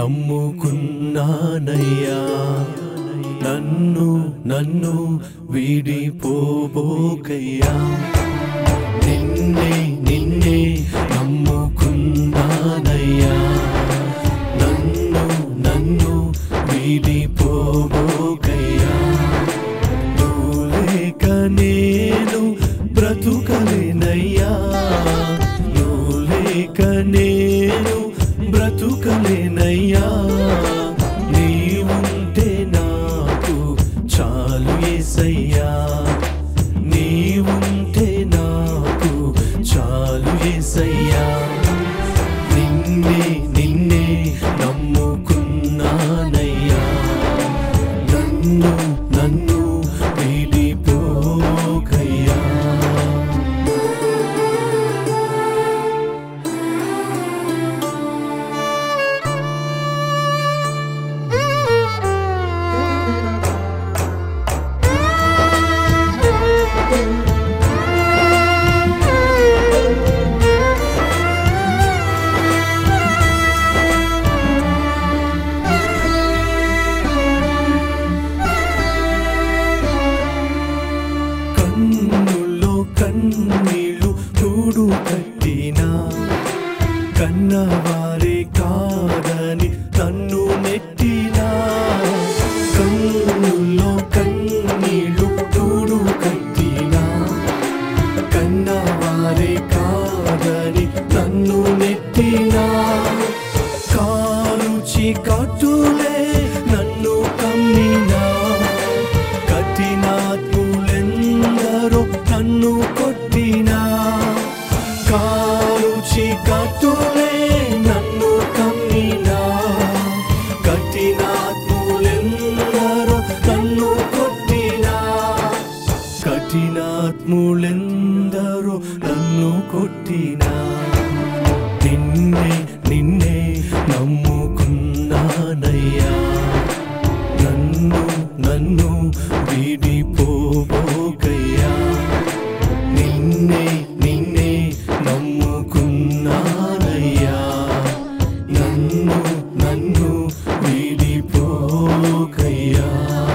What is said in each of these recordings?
నమ్ముకున్నానయ్యా నన్ను నన్ను వీడిపోబోకయ్యా నిన్నే నిన్నే నమ్ముకున్నానయ్యా నన్ను నన్ను వీడిపోబోకయ్యా నువ్వు లేక నేను బ్రతుకలేనయ్యా నువ్వు లేక నేను బ్రతుకలేనయ్యా నీవుంటే నాకు చాలు ఏసయ్యా నీవుంటే నాకు చాలు ఏసయ్యా నిన్నే నిన్నే నమ్ముకున్నానయ్యా నన్ను నన్ను వీడిపోకయ్యా కన్నుల్లో కన్నీళ్ళు కూడు కట్టినా కన్నవారే కాదని నన్ను నెట్టినా కన్నుల్లో కన్నీళ్ళు కూడు కట్టినా కన్నవారే కాదని నన్ను నెట్టినా కారుచి కట్టులే నన్ను కమ్మినా కఠినాత్ములెందరో నన్ను కొట్టినా కారుచి కట్టులే నన్ను కమ్మినా కఠినాత్ములెందరో నన్ను కొట్టినా కఠినాత్ములెందరో నన్ను కొట్టినా నిన్నే నిన్నే నమ్ముకున్నానయ్యా నన్ను నన్ను వీడిపోబోకయ్యా నిన్నే నిన్నే నమ్ముకున్నానయ్యా నన్ను నన్ను వీడిపోకయ్యా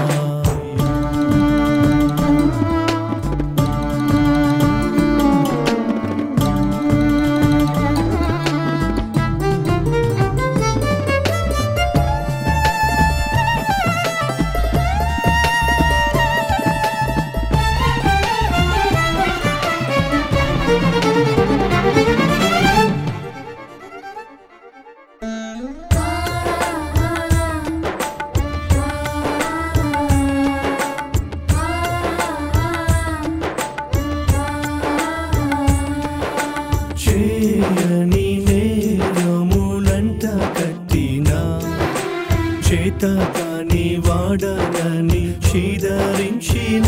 చేయని నేరములంట కట్టినా చేత కాని వాడనని చీదరించిన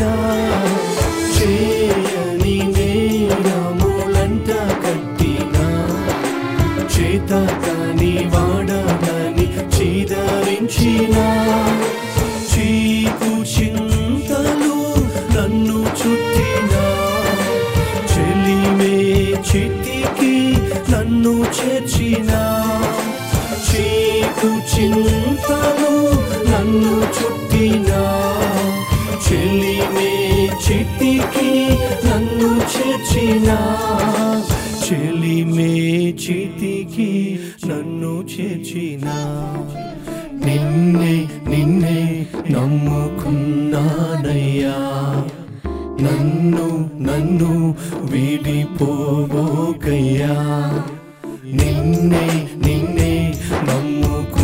చేయని నేరములంట కట్టినా చేత కాని వాడనని చీదరించిన చీకు చింతలు నన్ను చుట్టినా చెలిమే చితికి నన్ను చేర్చిన చీకు చింతలు నన్ను చుట్టిన చెలిమే చితికి నన్ను చేర్చిన చెలిమే చితికి నన్ను చేర్చిన నిన్నే నిన్నే నమ్ముకున్నానయ్యా నన్ను నన్ను వీడిపోబోకయ్యా నిన్నే నిన్నే నమ్ముకు